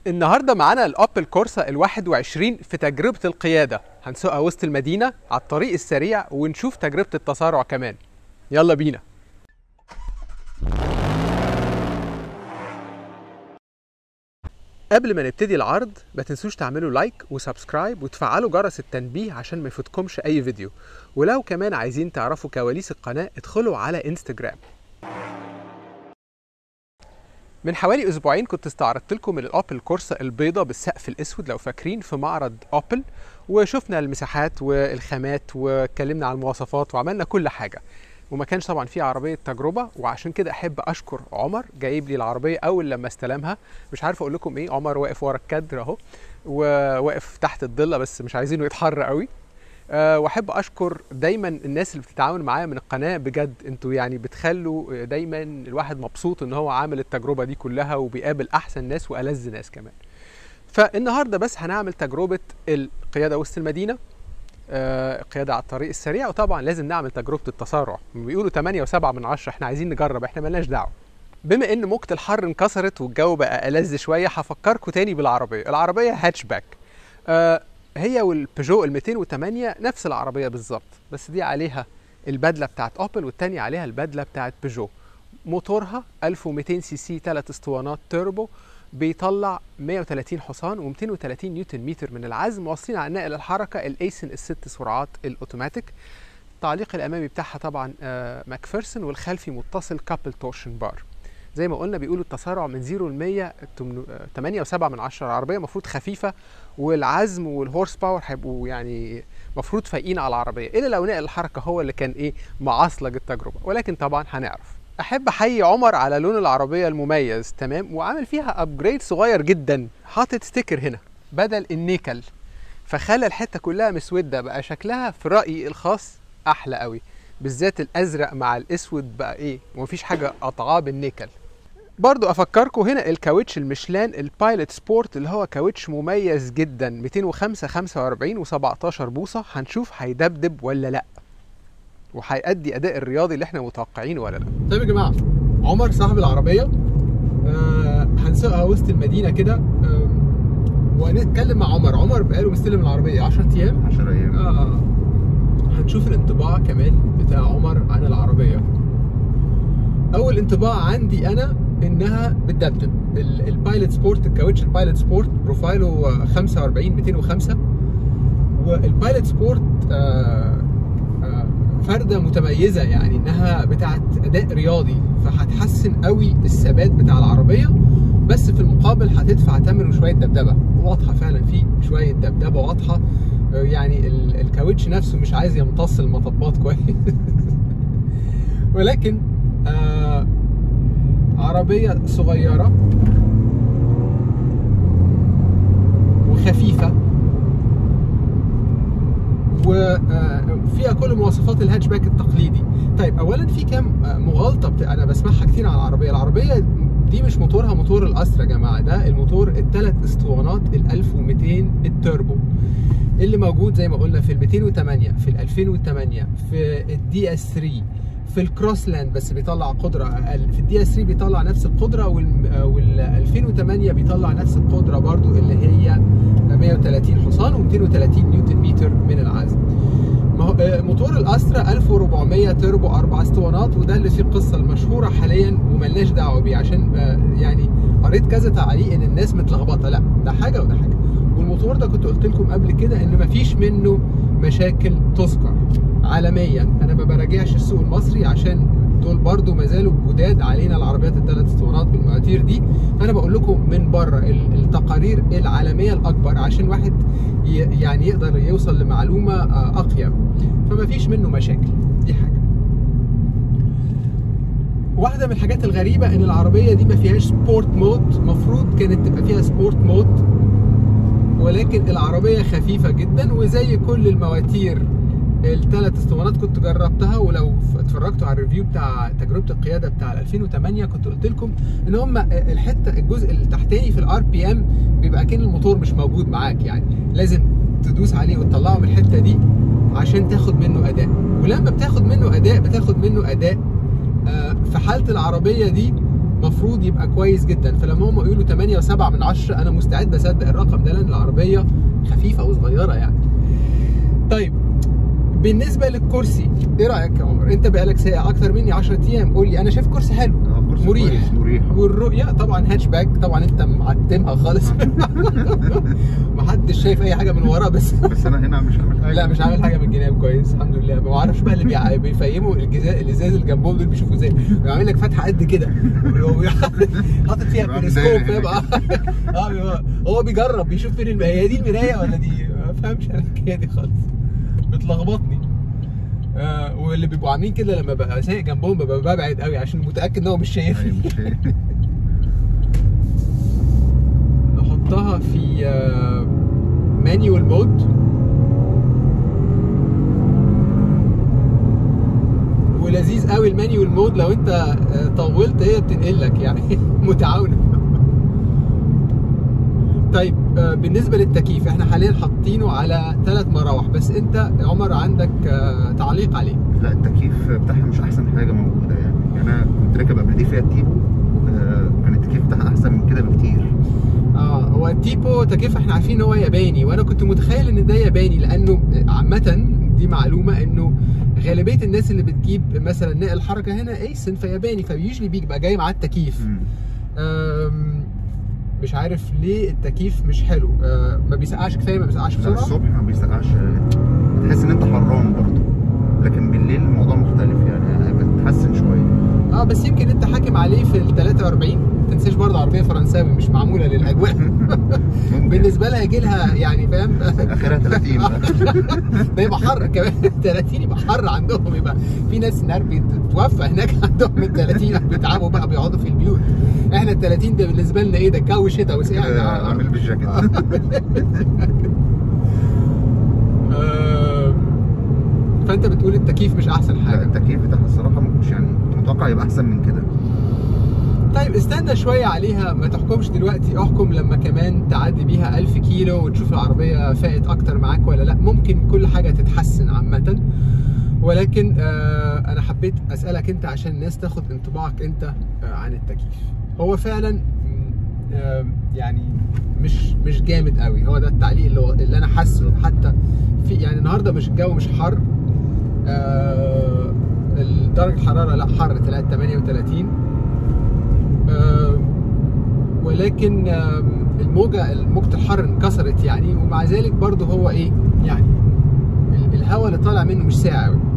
النهارده معانا الابل كورسا ال 21 في تجربه القياده هنسوقها وسط المدينه على الطريق السريع ونشوف تجربه التسارع كمان يلا بينا قبل ما نبتدي العرض ما تنسوش تعملوا لايك وسبسكرايب وتفعلوا جرس التنبيه عشان ما يفوتكمش اي فيديو ولو كمان عايزين تعرفوا كواليس القناه ادخلوا على انستجرام من حوالي اسبوعين كنت استعرضت لكم الابل كورسا البيضة بالسقف الاسود لو فاكرين في معرض ابل وشفنا المساحات والخامات واتكلمنا عن المواصفات وعملنا كل حاجه وما كانش طبعا في عربيه تجربه وعشان كده احب اشكر عمر جايب لي العربيه اول لما استلمها مش عارف اقول لكم ايه عمر واقف ورا الكادر اهو وواقف تحت الضله بس مش عايزينه يتحر قوي أه واحب اشكر دايما الناس اللي بتتعاون معايا من القناه بجد انتوا يعني بتخلوا دايما الواحد مبسوط ان هو عامل التجربه دي كلها وبيقابل احسن ناس والذ ناس كمان فالنهارده بس هنعمل تجربه القياده وسط المدينه آه، قياده على الطريق السريع وطبعا لازم نعمل تجربه التسارع بيقولوا 8 و7 من 10 احنا عايزين نجرب احنا ملناش دعوه بما ان موجة الحر انكسرت والجو بقى ألذ شويه هفكركم تاني بالعربيه العربيه هاتشباك آه هي والبيجو ال 208 نفس العربيه بالظبط بس دي عليها البدله بتاعت ابل والتانية عليها البدله بتاعت بيجو موتورها 1200 سي سي 3 اسطوانات توربو بيطلع 130 حصان و230 نيوتن متر من العزم واصلين على نقل الحركه الايسن الست سرعات الاوتوماتيك التعليق الامامي بتاعها طبعا آه ماكفيرسون والخلفي متصل كابل تورشن بار زي ما قلنا بيقولوا التسارع من 0 ل 100 8 و7 من 10 العربيه المفروض خفيفه والعزم والهورس باور هيبقوا يعني المفروض فايقين على العربيه الا لو نقل الحركه هو اللي كان ايه معصلج التجربه ولكن طبعا هنعرف احب احيي عمر على لون العربيه المميز تمام وعامل فيها ابجريد صغير جدا حاطط ستيكر هنا بدل النيكل فخلى الحته كلها مسوده بقى شكلها في رايي الخاص احلى قوي بالذات الازرق مع الاسود بقى ايه ومفيش حاجه قطعاه بالنيكل برضو افكركم هنا الكاوتش المشلان البايلوت سبورت اللي هو كاوتش مميز جدا 205 45 و17 بوصه هنشوف هيدبدب ولا لا وهيأدي اداء الرياضي اللي احنا متوقعينه ولا لا طيب يا جماعه عمر صاحب العربيه آه هنسوقها وسط المدينه كده آه ونتكلم مع عمر عمر بقاله مستلم العربيه 10 ايام 10 ايام آه, اه هنشوف الانطباع كمان بتاع عمر عن العربيه اول انطباع عندي انا انها بتدبدب البايلوت سبورت الكاوتش البايلوت سبورت بروفايله 45 205 والبايلوت سبورت آه فرده متميزه يعني انها بتاعت اداء رياضي فهتحسن قوي الثبات بتاع العربيه بس في المقابل هتدفع ثمن شويه دبدبه واضحه فعلا في شويه دبدبه واضحه يعني الكاوتش نفسه مش عايز يمتص المطبات كويس ولكن آه عربيه صغيره وخفيفه وفيها كل مواصفات الهاتشباك التقليدي طيب اولا في كام مغالطه بت... انا بسمعها كتير عن العربيه العربيه دي مش موتورها موتور الاسرة يا جماعه ده الموتور الثلاث اسطوانات ال 1200 التوربو اللي موجود زي ما قلنا في ال 208 في ال 2008 في الدي اس 3 في الكروس لاند بس بيطلع قدره اقل في الدي اس 3 بيطلع نفس القدره وال 2008 بيطلع نفس القدره برضو اللي هي 130 حصان و230 نيوتن متر من العزم موتور الاسرا 1400 توربو اربع اسطوانات وده اللي فيه القصه المشهوره حاليا وملناش دعوه بيه عشان يعني قريت كذا تعليق ان الناس متلخبطه لا ده حاجه وده حاجه والموتور ده كنت قلت لكم قبل كده ان مفيش منه مشاكل تذكر عالميا انا ما براجعش السوق المصري عشان دول برضو ما زالوا جداد علينا العربيات الثلاث اسطوانات بالمواتير دي فانا بقول لكم من بره التقارير العالميه الاكبر عشان واحد يعني يقدر يوصل لمعلومه اقيم فما فيش منه مشاكل دي حاجه واحده من الحاجات الغريبه ان العربيه دي ما فيهاش سبورت مود مفروض كانت تبقى فيها سبورت مود ولكن العربيه خفيفه جدا وزي كل المواتير الثلاث اسطوانات كنت جربتها ولو اتفرجتوا على الريفيو بتاع تجربه القياده بتاع 2008 كنت قلت لكم ان هم الحته الجزء التحتاني في الار بي ام بيبقى كان الموتور مش موجود معاك يعني لازم تدوس عليه وتطلعه من الحته دي عشان تاخد منه اداء ولما بتاخد منه اداء بتاخد منه اداء آه في حاله العربيه دي المفروض يبقى كويس جدا فلما هم يقولوا 8 و7 من 10 انا مستعد اصدق الرقم ده لان العربيه خفيفه وصغيره يعني طيب بالنسبه للكرسي ايه رايك يا عمر انت بقالك ساعه اكتر مني 10 ايام قول لي انا شايف كرسي حلو آه، كرسي مريح. كويس، مريح والرؤيه طبعا هاتشباك طبعا انت معتمها خالص محدش شايف اي حاجه من ورا بس بس انا هنا مش عامل حاجه لا مش عامل حاجه من الجناب كويس الحمد لله ما اعرفش بقى اللي بيع- بيفهموا الجزاء الازاز اللي جنبهم دول بيشوفوا ازاي بيعمل لك فتحه قد كده حاطط فيها بيبقى بيرسكوب مضايق فاهم اه بيبقى- هو بيجرب بيشوف فين الم- هي دي المرايه ولا دي ما فهمش انا الحكايه دي خالص بتلخبطني آه واللي بيبقوا عاملين كده لما ببقى سايق جنبهم ببقى ببعد قوي عشان متاكد ان هو مش أيوة، شايفني مش هي. نحطها في مانيوال مود ولذيذ قوي المانيوال مود لو انت آه، طولت هي بتنقل لك يعني متعاونه طيب آه، بالنسبه للتكييف احنا حاليا حاطينه على ثلاث مراوح بس انت يا عمر عندك آه، تعليق عليه لا التكييف بتاعها مش احسن حاجه موجوده يعني يعني انا كنت راكب قبل دي فيها تيبو آه، كان التكييف بتاعها احسن من كده بكتير اه هو التيبو تكييف احنا عارفين ان هو ياباني وانا كنت متخيل ان ده ياباني لانه عامه دي معلومه انه غالبيه الناس اللي بتجيب مثلا نقل حركه هنا ايسن فياباني فيوجلي بيبقى جاي معاه التكييف مم. آم، مش عارف ليه التكييف مش حلو آه، ما بيسقعش كفايه ما بيسقعش لا بسرعه الصبح ما بيسقعش تحس ان انت حران برضه لكن بالليل الموضوع مختلف يعني بتحسن شويه اه بس يمكن انت حاكم عليه في ال 43 ما تنساش برضه عربيه فرنساوي مش معموله للاجواء ممكن. بالنسبه لها يجي لها يعني فاهم اخرها 30 بقى. ده يبقى حر كمان 30 يبقى حر عندهم يبقى في ناس نار بتتوفى هناك عندهم من 30 بيتعبوا بقى بيقعدوا في البيوت احنا ال 30 ده بالنسبه لنا ايه ده جو شتاء وسقعنا كده عامل بالجاكيت آه، فانت بتقول التكييف مش احسن لا حاجه التكييف بتاعها الصراحه مش يعني كنت متوقع يبقى احسن من كده طيب استنى شويه عليها ما تحكمش دلوقتي احكم لما كمان تعدي بيها 1000 كيلو وتشوف العربيه فائت اكتر معاك ولا لا ممكن كل حاجه تتحسن عامه ولكن آه انا حبيت اسالك انت عشان الناس تاخد انطباعك انت آه عن التكييف هو فعلا م، آه يعني مش مش جامد قوي هو ده التعليق اللي, هو- اللي انا حاسه حتى في يعني النهارده مش الجو مش حر آه درجه الحراره لا حر طلعت 38 آم، ولكن آم، الموجة موجة الحر انكسرت يعني ومع ذلك برضه هو ايه يعني ال- الهواء اللي طالع منه مش ساقع قوي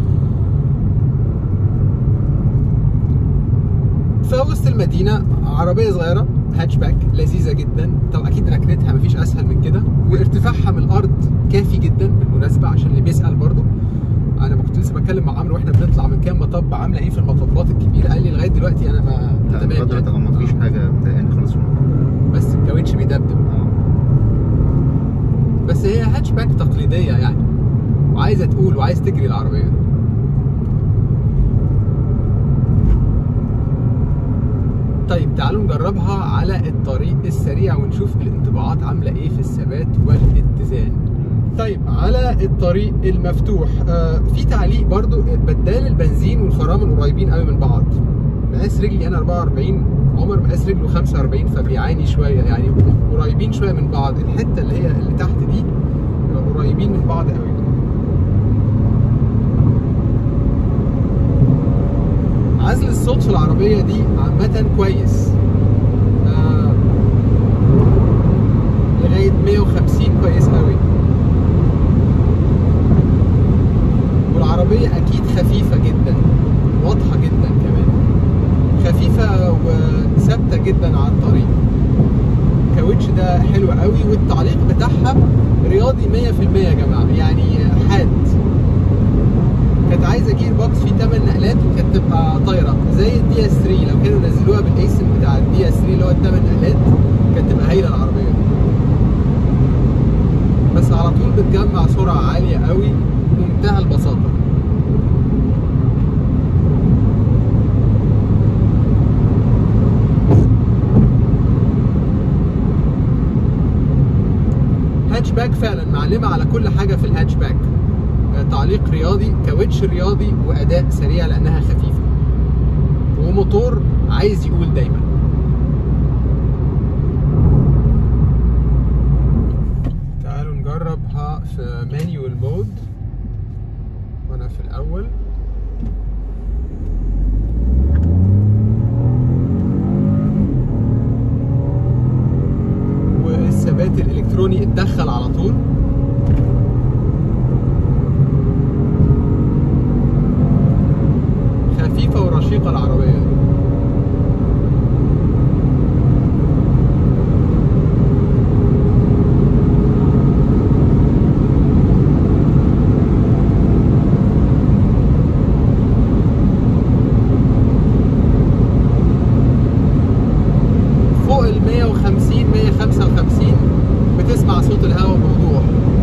فوسط المدينة عربية صغيرة هاتشباك لذيذة جدا طب أكيد ركنتها مفيش أسهل من كده وارتفاعها من الأرض كافي جدا بالمناسبة عشان اللي بيسأل برضه أنا ما كنت لسه بتكلم مع عمرو واحنا بنطلع من كام مطب عاملة إيه في المطبات الكبيرة قال لي لغاية دلوقتي أنا ما لا تمام لغايه دلوقتي يعني. ما فيش حاجه مضايقاني خالص في الموضوع بس الكاوتش بيدبدب اه بس هي هاتشباك تقليديه يعني وعايزه تقول وعايز تجري العربيه طيب تعالوا نجربها على الطريق السريع ونشوف الانطباعات عامله ايه في الثبات والاتزان طيب على الطريق المفتوح آه في تعليق برضو بدال البنزين والفرامل قريبين قوي من بعض مقاس رجلي انا 44 عمر مقاس رجله 45 فبيعاني شويه يعني قريبين شويه من بعض الحته اللي هي اللي تحت دي قريبين من بعض قوي عزل الصوت في العربيه دي عامه كويس آه لغايه 150 كويس قوي والعربيه اكيد خفيفه جدا واضحه جدا كمان خفيفه وثابته جدا على الطريق الكاوتش ده حلو قوي والتعليق بتاعها رياضي 100% يا جماعه يعني حاد كانت عايزه جير بوكس فيه 8 نقلات وكانت تبقى طايره زي الدي اس 3 لو كانوا نزلوها بالايسن بتاع الدي اس 3 اللي هو الثمان نقلات كانت تبقى هايله العربيه بس على طول بتجمع سرعه عاليه قوي بمنتهى البساطه هاتشباك فعلا معلمه على كل حاجه في الهاتشباك آه، تعليق رياضي كاوتش رياضي واداء سريع لانها خفيفه وموتور عايز يقول دايما تعالوا نجربها في مانيوال مود وانا في الاول والثبات الالكتروني اتدخل على طول خفيفة ورشيقة العربية دي فوق ال 150 155 بتسمع صوت الهواء بوضوح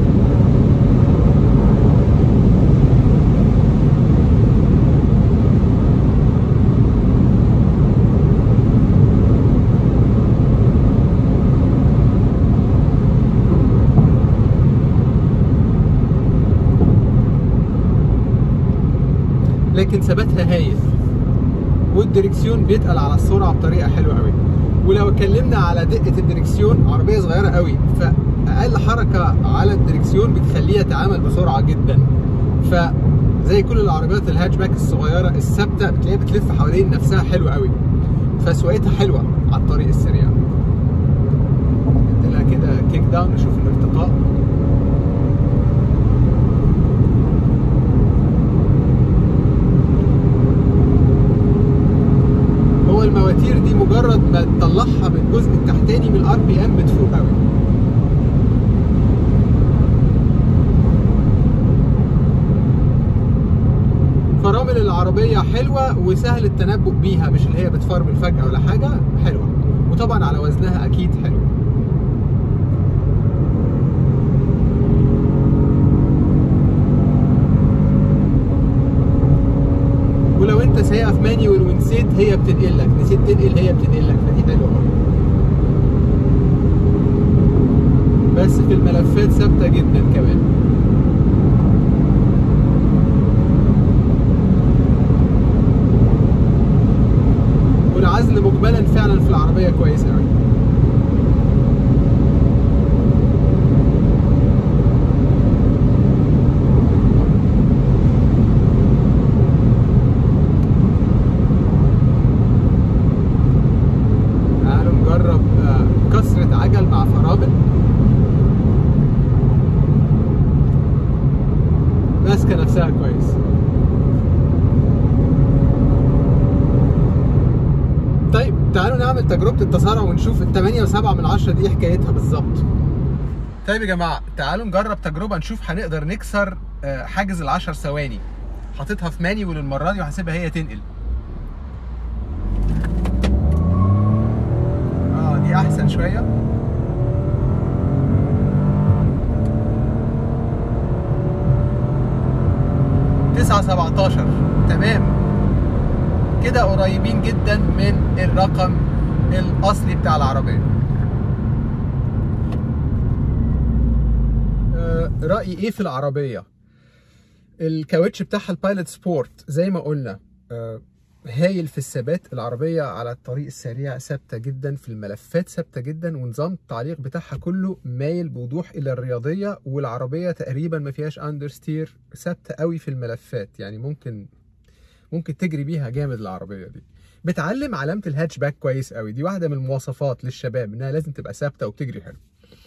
لكن ثباتها هايل والدركسيون بيتقل على السرعه بطريقه حلوه قوي ولو اتكلمنا على دقه الدركسيون عربيه صغيره قوي فاقل حركه على الدركسيون بتخليها تعامل بسرعه جدا فزي كل العربيات الهاتشباك الصغيره الثابته بتلاقيها بتلف حوالين نفسها حلوه قوي فسواقتها حلوه على الطريق السريع نديلها كده كيك داون نشوف الارتقاء هو المواتير دي مجرد ما تطلعها من الجزء التحتاني من الار بي ام بتفوق قوي فرامل العربية حلوة وسهل التنبؤ بيها مش اللي هي بتفرمل فجأة ولا حاجة حلوة وطبعا على وزنها أكيد حلو ولو انت سايقه في مانيوال ونسيت هي بتنقل لك نسيت تنقل هي بتنقل لك فدي حلوه برضه بس في الملفات ثابته جدا كمان والعزل مجملا فعلا في العربيه كويس قوي تعالوا نجرب آه، كسرة عجل مع فرامل ماسكة نفسها كويس طيب تعالوا نعمل تجربة التسارع ونشوف ال 8 و7 من 10 دي إيه حكايتها بالظبط طيب يا جماعة تعالوا نجرب تجربة نشوف هنقدر نكسر آه، حاجز ال 10 ثواني حاططها في مانيوال المرة دي وهسيبها هي تنقل اه دي احسن شويه تسعة سبعتاشر تمام كده قريبين جدا من الرقم الاصلي بتاع العربيه آه، رايي ايه في العربيه الكاوتش بتاعها البايلوت سبورت زي ما قلنا آه، هايل في الثبات العربية على الطريق السريع ثابتة جدا في الملفات ثابتة جدا ونظام التعليق بتاعها كله مايل بوضوح إلى الرياضية والعربية تقريبا ما فيهاش أندرستير ثابتة قوي في الملفات يعني ممكن ممكن تجري بيها جامد العربية دي بتعلم علامة الهاتشباك كويس قوي دي واحدة من المواصفات للشباب إنها لازم تبقى ثابتة وبتجري حلو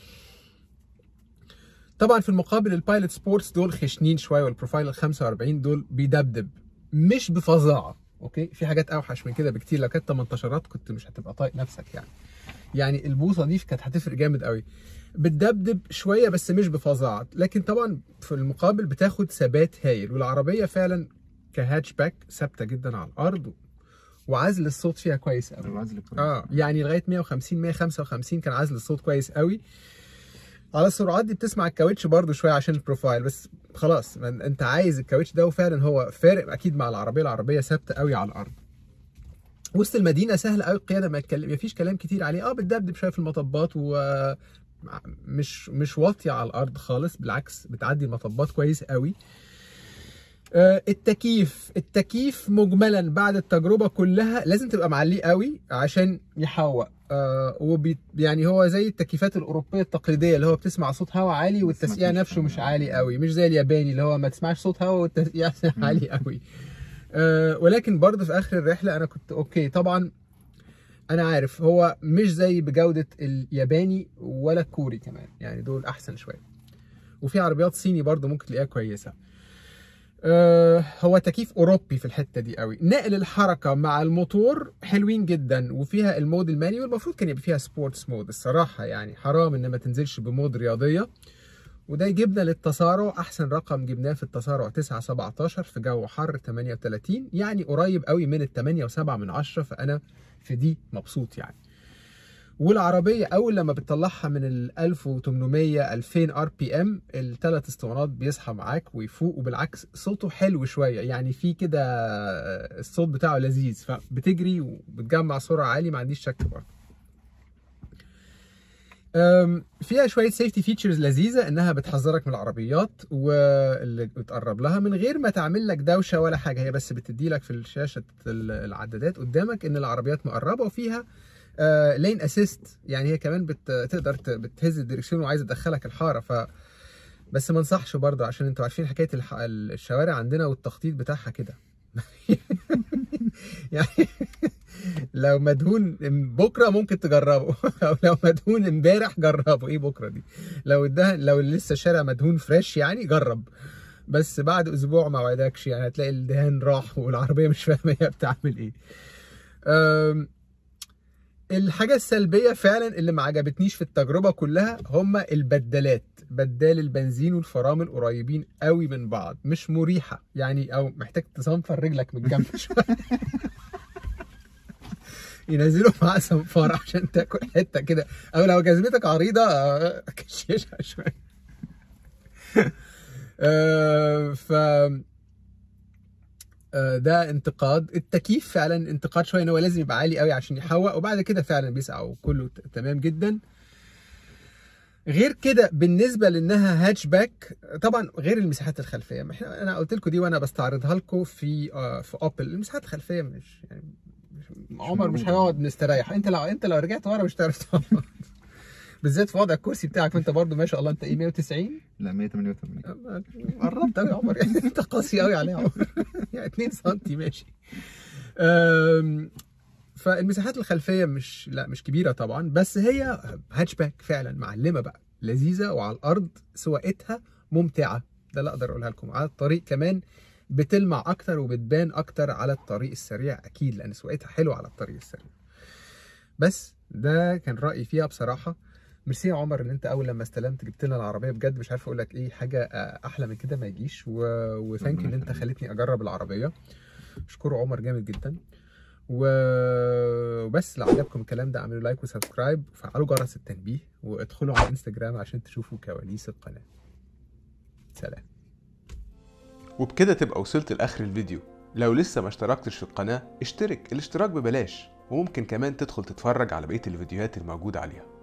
طبعا في المقابل البايلوت سبورتس دول خشنين شويه والبروفايل ال 45 دول بيدبدب مش بفظاعه اوكي في حاجات اوحش من كده بكتير لو كانت 18 كنت مش هتبقى طايق نفسك يعني يعني البوصه دي كانت هتفرق جامد قوي بتدبدب شويه بس مش بفظاعه لكن طبعا في المقابل بتاخد ثبات هايل والعربيه فعلا كهاتشباك ثابته جدا على الارض وعزل الصوت فيها كويس قوي العزل كويس اه يعني لغايه 150 155 كان عزل الصوت كويس قوي على السرعات دي بتسمع الكاوتش برضو شويه عشان البروفايل بس خلاص ما انت عايز الكاوتش ده وفعلا هو فارق اكيد مع العربيه العربيه ثابته قوي على الارض وسط المدينه سهل قوي القياده ما يتكلم مفيش كلام كتير عليه اه بتدبدب شويه في المطبات و مش مش واطيه على الارض خالص بالعكس بتعدي المطبات كويس قوي آه، التكييف التكييف مجملا بعد التجربه كلها لازم تبقى معليه قوي عشان يحوق آه وبي يعني هو زي التكييفات الاوروبيه التقليديه اللي هو بتسمع صوت هواء عالي والتسقيع مفيش نفسه مش هوا. عالي قوي مش زي الياباني اللي هو ما تسمعش صوت هواء والتسقيع عالي قوي آه ولكن برضه في اخر الرحله انا كنت اوكي طبعا انا عارف هو مش زي بجوده الياباني ولا الكوري كمان يعني دول احسن شويه وفي عربيات صيني برضه ممكن تلاقيها كويسه آه، هو تكييف اوروبي في الحته دي قوي نقل الحركه مع الموتور حلوين جدا وفيها المود المانيوال المفروض كان يبقى فيها سبورتس مود الصراحه يعني حرام ان ما تنزلش بمود رياضيه وده يجيبنا للتسارع احسن رقم جبناه في التسارع 9 17 في جو حر 38 يعني قريب قوي من ال 8 و7 من 10 فانا في دي مبسوط يعني والعربيه اول لما بتطلعها من ال 1800 2000 ار بي ام الثلاث اسطوانات بيصحى معاك ويفوق وبالعكس صوته حلو شويه يعني في كده الصوت بتاعه لذيذ فبتجري وبتجمع سرعه عالي ما عنديش شك برضه أم، فيها شويه سيفتي فيتشرز لذيذه انها بتحذرك من العربيات واللي بتقرب لها من غير ما تعمل لك دوشه ولا حاجه هي بس بتدي لك في الشاشه العدادات قدامك ان العربيات مقربه وفيها لين اسيست يعني هي كمان بت... تقدر ت... بتهز الدركسيون وعايزه تدخلك الحاره ف بس ما انصحش برضه عشان انتوا عارفين حكايه الح... الشوارع عندنا والتخطيط بتاعها كده يعني لو مدهون بكره ممكن تجربه او لو مدهون امبارح جربه ايه بكره دي لو الدهن لو لسه الشارع مدهون فريش يعني جرب بس بعد اسبوع ما وعدكش يعني هتلاقي الدهان راح والعربيه مش فاهمه هي بتعمل ايه أم... الحاجة السلبية فعلا اللي ما عجبتنيش في التجربة كلها هما البدالات بدال البنزين والفرامل قريبين قوي من بعض مش مريحة يعني او محتاج تصنفر رجلك من الجنب شوية ينزلوا معاه صنفار عشان تاكل حتة كده او لو جزمتك عريضة آه، كششها شوية آه، ف آه، ده انتقاد التكييف فعلا انتقاد شويه ان هو لازم يبقى عالي قوي عشان يحوق وبعد كده فعلا بيسقع وكله ت- تمام جدا غير كده بالنسبه لانها هاتشباك طبعا غير المساحات الخلفيه ما احنا انا قلت لكم دي وانا بستعرضها لكم في آه، في اوبل المساحات الخلفيه مش يعني مش عمر مش موجودة. هيقعد مستريح انت لو انت لو رجعت ورا مش هتعرف تقعد بالذات في وضع الكرسي بتاعك وانت برضو ما شاء الله انت ايه 190 لا 188 قربت قوي يا عمر يعني انت قاسي قوي عليها يا عمر يعني 2 سم ماشي أم، فالمساحات الخلفيه مش لا مش كبيره طبعا بس هي هاتشباك فعلا معلمه بقى لذيذه وعلى الارض سواقتها ممتعه ده اللي اقدر اقولها لكم على الطريق كمان بتلمع اكتر وبتبان اكتر على الطريق السريع اكيد لان سواقتها حلوه على الطريق السريع بس ده كان رايي فيها بصراحه ميرسي يا عمر ان انت اول لما استلمت جبت لنا العربيه بجد مش عارف اقول لك ايه حاجه آه، احلى من كده ما يجيش و... وثانك ان انت يخليك. خلتني اجرب العربيه اشكره عمر جامد جدا و... وبس لو عجبكم الكلام ده اعملوا لايك وسبسكرايب وفعلوا جرس التنبيه وادخلوا على الانستجرام عشان تشوفوا كواليس القناه سلام وبكده تبقى وصلت لاخر الفيديو لو لسه ما اشتركتش في القناة اشترك الاشتراك ببلاش وممكن كمان تدخل تتفرج على بقية الفيديوهات الموجودة عليها